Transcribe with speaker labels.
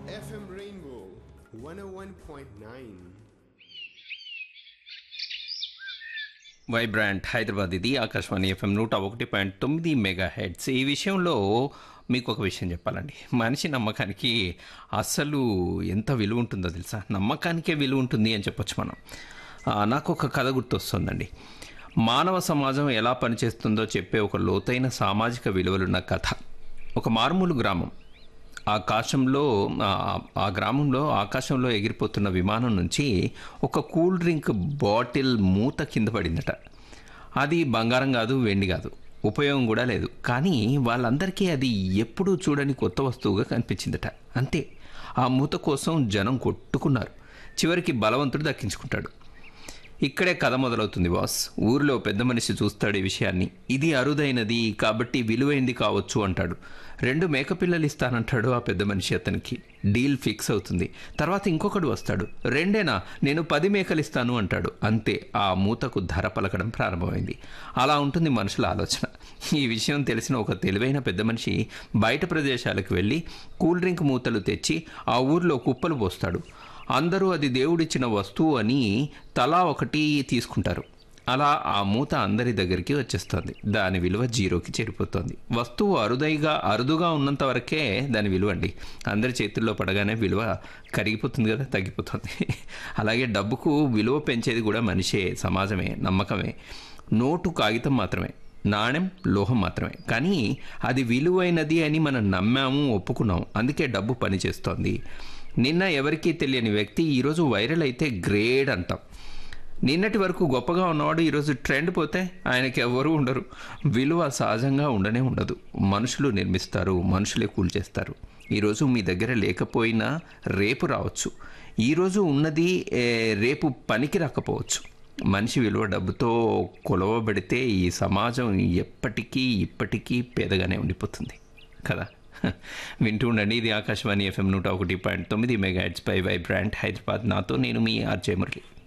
Speaker 1: FM Rainbow 101.9.
Speaker 2: Vibrant Hyderabad ఇది Akashvani FM నూట ఒకటి పాయింట్ తొమ్మిది మెగా హెడ్స్ ఈ విషయంలో మీకు ఒక విషయం చెప్పాలండి మనిషి నమ్మకానికి అసలు ఎంత విలువ ఉంటుందో తెలుసా నమ్మకానికే విలువ ఉంటుంది అని చెప్పొచ్చు మనం ఆ, నాకు ఒక కథ గుర్తొస్తుందండి మానవ సమాజం ఎలా పనిచేస్తుందో చెప్పే ఒక లోతైన సామాజిక విలువలున్న కథ ఒక మారుమూలు గ్రామం ఆకాశంలో ఆ- ఆ గ్రామంలో ఆకాశంలో ఎగిరిపోతున్న విమానం నుంచి ఒక కూల్ డ్రింక్ బాటిల్ మూత కింద పడిందట అది బంగారం కాదు వెండి కాదు ఉపయోగం కూడా లేదు కానీ వాళ్ళందరికీ అది ఎప్పుడూ చూడని కొత్త వస్తువుగా కనిపించిందట అంతే ఆ మూత కోసం జనం కొట్టుకున్నారు చివరికి బలవంతుడు దక్కించుకుంటాడు ఇక్కడే కథ మొదలవుతుంది బాస్ ఊరిలో పెద్ద మనిషి చూస్తాడు ఈ విషయాన్ని ఇది అరుదైనది కాబట్టి విలువైంది కావచ్చు అంటాడు రెండు మేకపిల్లలు ఇస్తానంటాడు ఆ పెద్ద మనిషి అతనికి డీల్ ఫిక్స్ అవుతుంది తర్వాత ఇంకొకడు వస్తాడు రెండేనా నేను పది మేకలు ఇస్తాను అంటాడు అంతే ఆ మూతకు ధర పలకడం ప్రారంభమైంది అలా ఉంటుంది మనుషుల ఆలోచన ఈ విషయం తెలిసిన ఒక తెలివైన పెద్ద మనిషి బయట ప్రదేశాలకు వెళ్ళి కూల్ డ్రింక్ మూతలు తెచ్చి ఆ ఊర్లో కుప్పలు పోస్తాడు అందరూ అది దేవుడిచ్చిన వస్తువు అని తలా ఒకటి తీసుకుంటారు అలా ఆ మూత అందరి దగ్గరికి వచ్చేస్తుంది దాని విలువ జీరోకి చేరిపోతుంది వస్తువు అరుదైగా అరుదుగా ఉన్నంత వరకే దాని విలువ అండి అందరి చేతుల్లో పడగానే విలువ కరిగిపోతుంది కదా తగ్గిపోతుంది అలాగే డబ్బుకు విలువ పెంచేది కూడా మనిషే సమాజమే నమ్మకమే నోటు కాగితం మాత్రమే నాణ్యం లోహం మాత్రమే కానీ అది విలువైనది అని మనం నమ్మాము ఒప్పుకున్నాం అందుకే డబ్బు పనిచేస్తోంది నిన్న ఎవరికీ తెలియని వ్యక్తి ఈరోజు వైరల్ అయితే గ్రేడ్ అంటాం నిన్నటి వరకు గొప్పగా ఉన్నవాడు ఈరోజు ట్రెండ్ పోతే ఆయనకి ఎవరు ఉండరు విలువ సహజంగా ఉండనే ఉండదు మనుషులు నిర్మిస్తారు మనుషులే కూల్చేస్తారు ఈరోజు మీ దగ్గర లేకపోయినా రేపు రావచ్చు ఈరోజు ఉన్నది ఏ, రేపు పనికి రాకపోవచ్చు మనిషి విలువ డబ్బుతో కొలవబడితే ఈ సమాజం ఎప్పటికీ ఇప్పటికీ పేదగానే ఉండిపోతుంది కదా వింటూ ఉండండి ఇది ఆకాశవాణి ఎఫ్ఎం నూట ఒకటి పాయింట్ తొమ్మిది మెగా పై వైబ్రాంట్ హైదరాబాద్ నాతో నేను మీ ఆర్జే మురళి